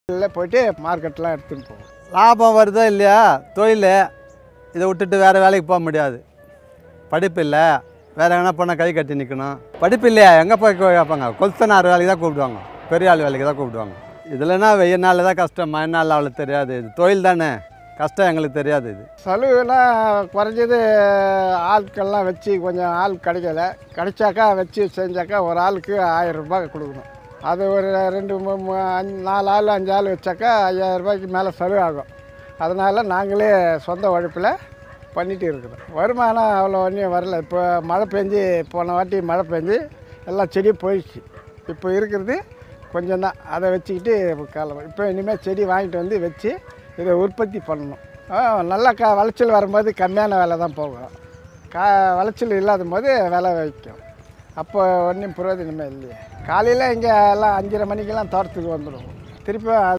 இல்லை போயிட்டு மார்க்கெட்லாம் எடுத்துன்னு போவோம் லாபம் வருதோ இல்லையா தொழில் இதை விட்டுட்டு வேறு வேலைக்கு போக முடியாது படிப்பு இல்லை வேறு எங்கன்னா போனால் கை கட்டி நிற்கணும் படிப்பு இல்லையா எங்கே போய் கேட்பாங்க கொல்சனார் வேலைக்கு தான் கூப்பிடுவாங்க பெரிய ஆள் வேலைக்கு தான் கூப்பிடுவாங்க இதுலனா வெயில் நாளில் தான் கஷ்டம் மழை நாளில் அவ்வளோ தெரியாது இது தொழில் தானே கஷ்டம் எங்களுக்கு தெரியாது இது செலவுனா குறைஞ்சது ஆட்கள்லாம் வச்சு கொஞ்சம் ஆள் கிடைக்கல கிடைச்சாக்கா வச்சு செஞ்சாக்கா ஒரு ஆளுக்கு ஆயிரம் ரூபாய் கொடுக்கணும் அது ஒரு ரெண்டு மூ- மூ- அஞ்சு நாலு ஆள் அஞ்சு ஆள் வச்சாக்கா ஐயாயிரம் ரூபாய்க்கு மேலே செலவு ஆகும் அதனால் நாங்களே சொந்த உழைப்பில் பண்ணிட்டு இருக்கிறோம் வருமானம் அவ்வளோ ஒன்றும் வரல இப்போ மழை பெஞ்சு போன வாட்டி மழை பெஞ்சு எல்லா செடியும் போயிடுச்சு இப்போ இருக்கிறது கொஞ்சம் தான் அதை வச்சுக்கிட்டு காலம் இப்போ இனிமேல் செடி வாங்கிட்டு வந்து வச்சு இதை உற்பத்தி பண்ணணும் ஆ, நல்லா க விளைச்சல் வரும்போது கம்மியான விலை தான் போகும் கா விளைச்சல் இல்லாத போது விலை வைக்கும் அப்போ ஒன்றும் பிரயோஜனமே இல்லையே காலையில் இங்கே எல்லாம் அஞ்சரை மணிக்கெல்லாம் தோட்டத்துக்கு வந்துடும் திருப்பி